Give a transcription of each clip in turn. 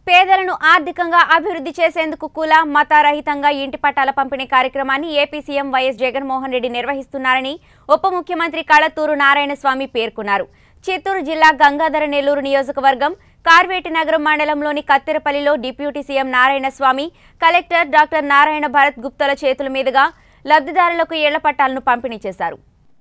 పేదలను ఆర్థికంగా అభివృద్ధి చేసేందుకు కుల మత రహితంగా ఇంటి పట్టాల పంపిణీ కార్యక్రమాన్ని ఏపీ సీఎం వైఎస్ జగన్మోహన్ రెడ్డి నిర్వహిస్తున్నారని ఉప ముఖ్యమంత్రి కళతూరు నారాయణస్వామి పేర్కొన్నారు చిత్తూరు జిల్లా గంగాధర నెల్లూరు నియోజకవర్గం కార్వేటి నగరం మండలంలోని కత్తెరపల్లిలో deputy CM Narayanaswamy collector doctor Narayana Bharath గుప్తల చేతుల మీదుగా లబ్ధిదారులకు ఇళ్ల పట్టాలను పంపిణీ చేశారు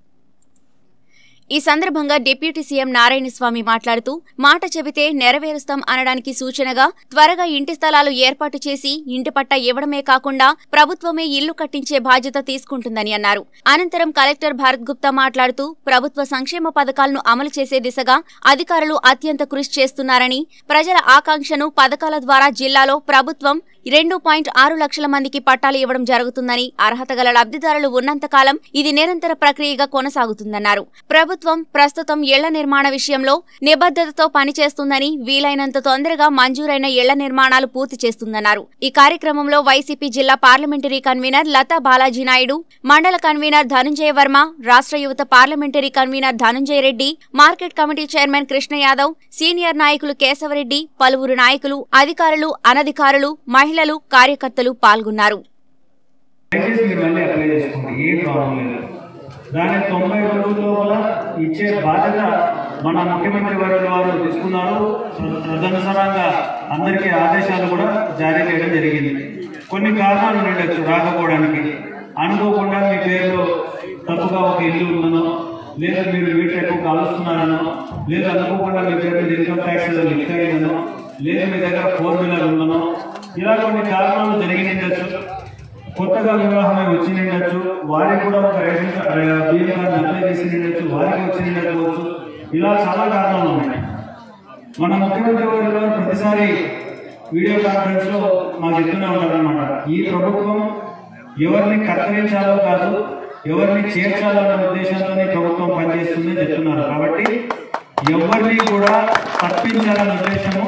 ఈ సందర్భంగా డిప్యూటీ సీఎం నారాయణస్వామి మాట్లాడుతూ మాట చెబితే నెరవేరుస్తాం అనడానికి సూచనగా త్వరగా ఇంటి స్థలాలు ఏర్పాటు చేసి ఇంటి పట్ట ఇవ్వడమే కాకుండా ప్రభుత్వమే ఇల్లు కట్టించే బాధ్యత తీసుకుంటుందని అన్నారు అనంతరం కలెక్టర్ భరత్ గుప్తా మాట్లాడుతూ ప్రభుత్వ సంక్షేమ పథకాలను అమలు చేసే దిశగా అధికారులు అత్యంత కృషి చేస్తున్నారని ప్రజల ఆకాంక్షను పథకాల ద్వారా జిల్లాలో ప్రభుత్వం రెండు పాయింట్ ఆరు లక్షల మందికి పట్టాలు ఇవ్వడం జరుగుతుందని అర్హత గల లబ్ధిదారులు ఉన్నంతకాలం ఇది నిరంతర ప్రక్రియగా కొనసాగుతుందన్నారు ప్రభుత్వం ప్రస్తుతం ఇళ్ల నిర్మాణ విషయంలో నిబద్ధతతో పనిచేస్తుందని వీలైనంత తొందరగా మంజూరైన ఇళ్ల నిర్మాణాలు పూర్తి చేస్తుందన్నారు ఈ కార్యక్రమంలో వైసీపీ జిల్లా పార్లమెంటరీ కన్వీనర్ లతా బాలాజీ నాయుడు మండల కన్వీనర్ ధనుంజయ వర్మ రాష్ట్ర యువత parliamentary convener Dhanunjaya Reddy market committee chairman Krishna Yadav senior నాయకులు కేశవరెడ్డి పలువురు నాయకులు అధికారులు అనధికారులు మహిళలు కార్యకర్తలు పాల్గొన్నారు దయచేసి మీరు మళ్ళీ అప్లై చేసుకోండి ఏ ప్రాబ్లం లేదు దాని తొంభై రోజుల లోపల ఇచ్చే బాధ్యత మన ముఖ్యమంత్రి వర్యుల వారు తీసుకున్నారు తదనుసారంగా అందరికీ ఆదేశాలు కూడా జారీ చేయడం జరిగింది కొన్ని కారణాలు ఉండొచ్చు రాకపోవడానికి అనుకోకుండా మీ పేరులో తప్పుగా ఒక ఇల్లు ఉందనో లేదా మీరు మీటర్ ఎక్కువ కాలుస్తున్నారనో లేదా అనుకోకుండా మీ పేరు మీద ఇన్కమ్ ట్యాక్స్ లిక్ అయ్యిందనో లేదా మీ దగ్గర ఫోర్ వీలర్ ఉందనో ఇలా కొన్ని కారణాలు జరిగి ఉండొచ్చు కొత్తగా వివాహమై వచ్చి ఉండొచ్చు వారికి కూడా ఒక రేషన్ కా- రే- బియ్యం కార్డు అప్లై చేసి ఉండొచ్చు వారికి వచ్చి ఉండకపోవచ్చు ఇలా చాలా కారణాలు ఉన్నాయి మన ముఖ్యమంత్రి గారు కూడా ప్రతిసారి వీడియో కాన్ఫరెన్స్ లో మాకు చెప్తూనే ఉంటారన్నమాట ఈ ప్రభుత్వం ఎవరిని కత్తిరించాలో కాదు ఎవరిని చేర్చాలో అన్న ఉద్దేశంతోనే ప్రభుత్వం పనిచేస్తుందని చెప్తున్నారు కాబట్టి ఎవరిని కూడా తప్పించాలన్న ఉద్దేశము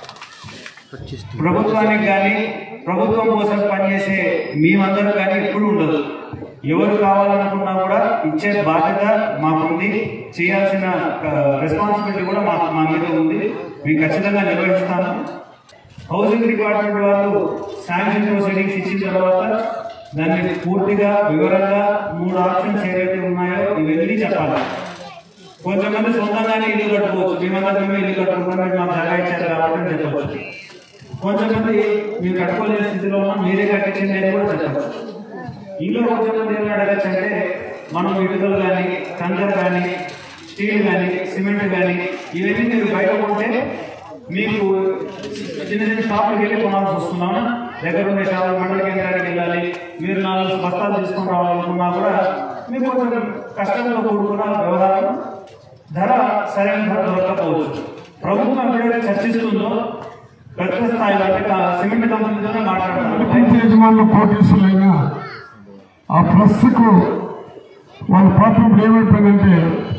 ప్రభుత్వానికి కానీ ప్రభుత్వం కోసం పనిచేసే మేమందరం కానీ ఎప్పుడు ఉండదు ఎవరు కావాలనుకున్నా కూడా ఇచ్చే బాధ్యత మాకుంది చేయాల్సిన రెస్పాన్సిబిలిటీ కూడా మా మా మీద ఉంది మేము ఖచ్చితంగా నిర్వహిస్తాను హౌసింగ్ డిపార్ట్మెంట్ వాళ్ళు శాంక్షన్ ప్రొసీడింగ్స్ ఇచ్చిన తర్వాత దాన్ని పూర్తిగా వివరంగా మూడు ఆప్షన్స్ ఏవైతే ఉన్నాయో ఇవన్నీ చెప్పాలి కొంతమంది సొంతంగానే ఇల్లు కట్టుకోవచ్చు మేమంతా మేము ఇల్లు కట్టుకుంటాం మీరు మాకు సలహా ఇచ్చారు కాబట్టి అని చెప్పవచ్చు కొంతమంది మీరు కట్టుకోలేని స్థితిలో ఉన్నాం మీరే కట్టించండి అని కూడా చెప్పచ్చు ఇంట్లో కొంతమంది ఏమైనా అడగచ్చు అంటే మనం ఇటుకలు కానీ కంకర కానీ స్టీల్ కానీ సిమెంట్ కానీ ఇవన్నీ మీరు బయట కొంటే మీకు చిన్న చిన్న షాపులకు వెళ్ళి కొనాల్సి వస్తున్నాం దగ్గర ఉండే షాపులు మండల కేంద్రానికి వెళ్ళాలి మీరు నాలుగు బస్తాలు తీసుకొని రావాలనుకున్నా కూడా మీకు కొంచెం కష్టంతో కూడుకున్న వ్యవహారం ధర సరైన ధర దొరకకపోవచ్చు ప్రభుత్వం ఎప్పుడైతే చర్చిస్తుందో పెద్ద స్థాయిలో అంటే కా- సిమెంట్ కంపెనీతోనే మాట్లాడుతున్నారు ఇంటి యజమానులు కోటీసులైనా ఆ ప్రెస్కు వాళ్ళ పాపం ఇప్పుడు ఏమైపోయిందంటే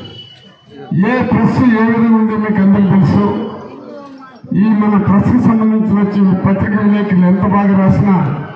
ఏ ప్రెస్ ఏ విధంగా ఉందో మీకు అందరికీ తెలుసు ఈ మన ప్రెస్కి సంబంధించిన వచ్చి పత్రిక విలేకరులు ఎంత బాగా రాసినా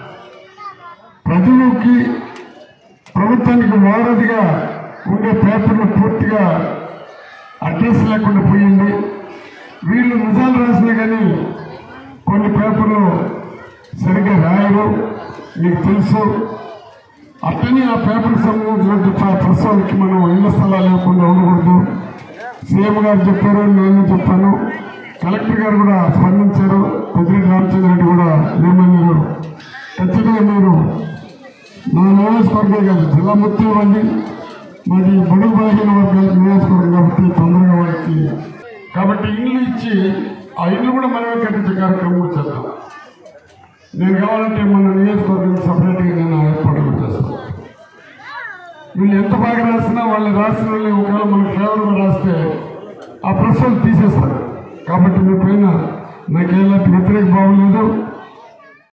ప్రజలకి ప్రభుత్వానికి వారధిగా ఉండే పేపర్లు పూర్తిగా అడ్రస్ లేకుండా పోయింది వీళ్ళు నిజాలు రాసినా కానీ కొన్ని పేపర్లు సరిగ్గా రాయరు మీకు తెలుసు అట్టని ఆ పేపర్కి సంబంధించినటువంటి ప్రెస్ వాళ్ళకి మనం ఇళ్ల స్థలాలు లేకుండా ఉండకూడదు సీఎం గారు చెప్పారు నేను చెప్పాను కలెక్టర్ గారు కూడా స్పందించారు పెద్దిరెడ్డి రామచంద్ర రెడ్డి కూడా ఏమన్నారు ఖచ్చితంగా మీరు నా నియోజకవర్గం కాదు జిల్లా మొత్తం ఇవ్వండి మాది బడుగు బలహీన వర్గాల నియోజకవర్గం కాబట్టి తొందరగా వాళ్ళకి కాబట్టి ఇల్లు ఇచ్చి ఆ ఇల్లు కూడా మనమే కట్టించే కార్యక్రమం కూడా చేద్దాం నేను కావాలంటే మన నియోజకవర్గం సపరేట్గా నేను ఏర్పాటు కూడా చేస్తాను వీళ్ళు ఎంత బాగా రాసినా వాళ్ళు రాసిన వాళ్ళు ఒకవేళ మనకు ఫేవర్గా రాస్తే ఆ ప్రశ్నలు తీసేస్తారు కాబట్టి మీ పైన నాకు ఎలాంటి వ్యతిరేక భావం లేదు